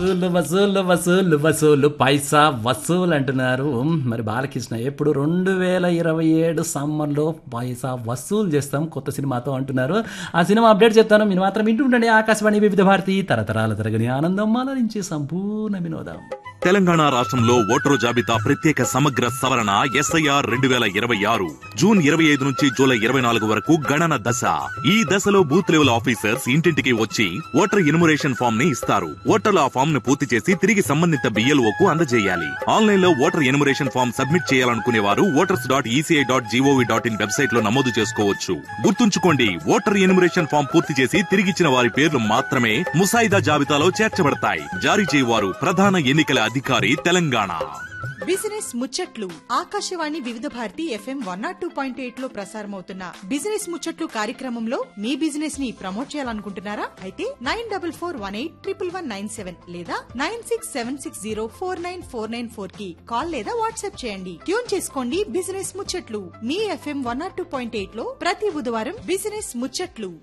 వసూలు వసూలు వసూలు వసూలు పైసా వసూలు అంటున్నారు మరి బాలకృష్ణ ఎప్పుడు రెండు వేల ఇరవై ఏడు సమ్మర్లో పైసా వసూలు చేస్తాం కొత్త సినిమాతో అంటున్నారు ఆ సినిమా అప్డేట్ చెప్తాను మీరు మాత్రం వింటూ ఉండండి ఆకాశవాణి వివిధ భారతి తరతరాల తరగని ఆనందం అలరించి సంపూర్ణ వినోదం తెలంగాణ రాష్ట్రంలో ఓటరు జాబితా ప్రత్యేక సమగ్ర సవరణ ఎస్ఐఆర్ రెండు వేల ఇరవై ఆరు జూన్ ఇరవై ఐదు నుంచి జూలై ఇరవై నాలుగు వరకు గణన దశ ఈ దశలో బూత్ లెవెల్ ఆఫీసర్స్ ఇంటింటికి వచ్చి ఓటర్ ఎన్యుమరేషన్ ఫామ్ ని ఇస్తారు ఓటర్లు ఆ ఫామ్ ను పూర్తి చేసి తిరిగి సంబంధిత BLO కు అందజేయాలి ఆన్లైన్ లో ఓటర్ ఎన్యుమరేషన్ ఫామ్ సబ్మిట్ చేయాలనుకునే వారు voters dot ECI dot G O V dot in website లో నమోదు చేసుకోవచ్చు గుర్తుంచుకోండి ఓటర్ ఎన్యుమరేషన్ ఫామ్ పూర్తి చేసి తిరిగిచ్చిన వారి పేర్లు మాత్రమే ముసాయిదా జాబితాలో చేర్చబడతాయి జారీ చేయవారు ప్రధాన ఎన్నికల అధికారి తెలంగాణ బిజినెస్ ముచ్చట్లు Akashvani Vividh Bharati FM one naught two point eight లో ప్రసారమవుతున్న బిజినెస్ ముచ్చట్లు కార్యక్రమంలో మీ బిజినెస్ ని ప్రమోట్ చేయాలనుకుంటున్నారా అయితే nine double four one eight triple one nine seven లేదా nine six seven six zero four nine four nine four కి కాల్ లేదా వాట్సాప్ చేయండి ట్యూన్ చేసుకోండి బిజినెస్ ముచ్చట్లు మీ FM one naught two point eight లో ప్రతి బుధవారం బిజినెస్ ముచ్చట్లు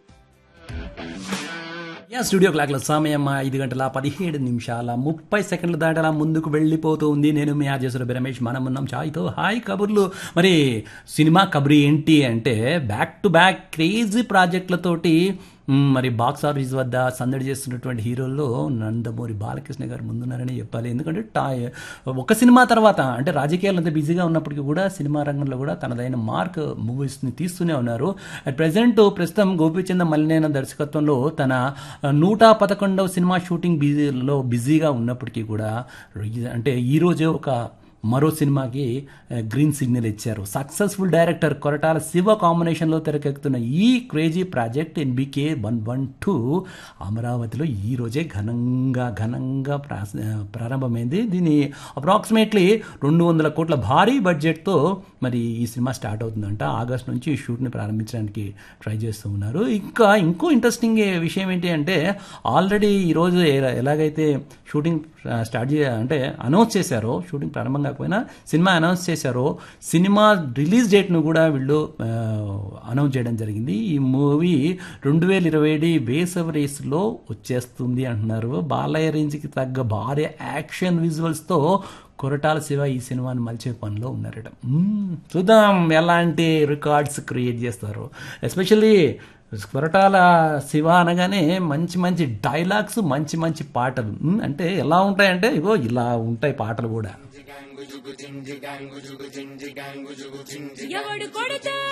యా స్టూడియో క్లాక్ల సమయం ఐదు గంటల పదిహేడు నిమిషాల ముప్పై సెకండ్ల దాటలా ముందుకు వెళ్ళిపోతుంది నేను మీ ఆర్జేశ్వర రమేష్ మనం ఉన్నాం ఛాయ్తో హాయ్ కబుర్లు మరి సినిమా కబురు ఏంటి అంటే బ్యాక్ టు బ్యాక్ క్రేజీ ప్రాజెక్టులతోటి మ్, మరి బాక్స్ ఆఫీస్ వద్ద సందడి చేస్తున్నటువంటి హీరోల్లో నందమూరి బాలకృష్ణ గారు ముందున్నారని చెప్పాలి ఎందుకంటే టా ఒక సినిమా తర్వాత అంటే రాజకీయాలు అంత బిజీగా ఉన్నప్పటికీ కూడా సినిమా రంగంలో కూడా తనదైన మార్క్ మూవీస్ని తీస్తూనే ఉన్నారు అట్ ప్రజెంట్ ప్రస్తుతం గోపీచంద మలినేన దర్శకత్వంలో తన నూట పదకొండవ సినిమా షూటింగ్ బిజీలో బిజీగా ఉన్నప్పటికీ కూడా అంటే ఈరోజే ఒక మరో సినిమాకి ఆ, గ్రీన్ సిగ్నల్ ఇచ్చారు సక్సెస్ఫుల్ డైరెక్టర్ కొరటాల శివ కాంబినేషన్లో తెరకెక్కుతున్న ఈ crazy project NBK one one two అమరావతిలో ఈ రోజే ఘనంగా ఘనంగా ప్రాస- ప్రారంభమైంది దీని అప్రాక్సిమేట్లీ రెండు వందల కోట్ల భారీ బడ్జెట్తో మరి ఈ సినిమా స్టార్ట్ అవుతుందంట ఆగస్ట్ నుంచి ఈ షూట్ని ప్రారంభించడానికి ట్రై చేస్తూ ఉన్నారు ఇంకా ఇంకో ఇంట్రెస్టింగ్ విషయం ఏంటి అంటే ఆల్రెడీ ఈరోజు ఎ- ఎలాగైతే షూటింగ్ స్టార్ట్ చే అంటే అనౌన్స్ చేశారో షూటింగ్ ప్రారంభం కాకపోయినా సినిమా అనౌన్స్ చేశారో సినిమా రిలీజ్ డేట్ను కూడా వీళ్ళు అనౌన్స్ చేయడం జరిగింది ఈ మూవీ రెండు వేల ఇరవై ఏడు వేసవి రేసులో వచ్చేస్తుంది అంటున్నారు బాలయ్య రేంజ్కి తగ్గ భారీ యాక్షన్ విజువల్స్తో కొరటాల శివ ఈ సినిమాని మలిచే పనిలో ఉన్నారట మ్మ్. చూద్దాం ఎలాంటి రికార్డ్స్ క్రియేట్ చేస్తారు ఎస్పెషల్లీ కొరటాల శివ అనగానే మంచి మంచి డైలాగ్స్ మంచి మంచి పాటలు మ్మ్. అంటే ఎలా ఉంటాయంటే ఇగో ఇలా ఉంటాయి పాటలు కూడా ఎవడు కొడితే